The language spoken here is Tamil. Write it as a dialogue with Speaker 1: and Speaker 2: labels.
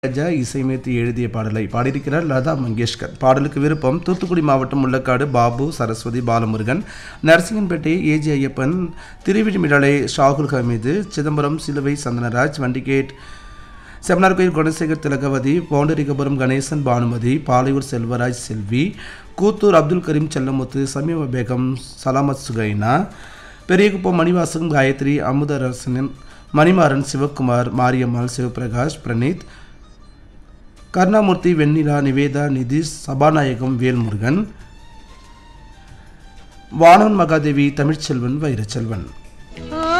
Speaker 1: ராஜா இசையமைத்து எழுதிய பாடலை பாடியிருக்கிறார் லதா மங்கேஷ்கர் பாடலுக்கு விருப்பம் தூத்துக்குடி மாவட்டம் முள்ளக்காடு பாபு சரஸ்வதி பாலமுருகன் நரசிங்கன்பேட்டை ஏஜி ஐயப்பன் திருவிழிமிடலை ஷாகுல் ஹமீது சிதம்பரம் சிலுவை சந்தனராஜ் வண்டிகேட் செமனார் கோயில் குணசேகர் திலகவதி பவுண்டரிகபுரம் கணேசன் பானுமதி பாலையூர் செல்வராஜ் செல்வி கூத்தூர் அப்துல் கரீம் செல்லமுத்து சமீப பேகம் சலாமத் சுகைனா பெரியகுப்பம் மணிவாசகம் காயத்ரி அமுதரசனன் மணிமாறன் சிவக்குமார் மாரியம்மாள் சிவபிரகாஷ் பிரணீத் கருணாமூர்த்தி வெண்ணிலா நிவேதா நிதிஷ் சபாநாயகம் வேல்முருகன் வானவன் மகாதேவி தமிழ்ச்செல்வன் வைரச்செல்வன்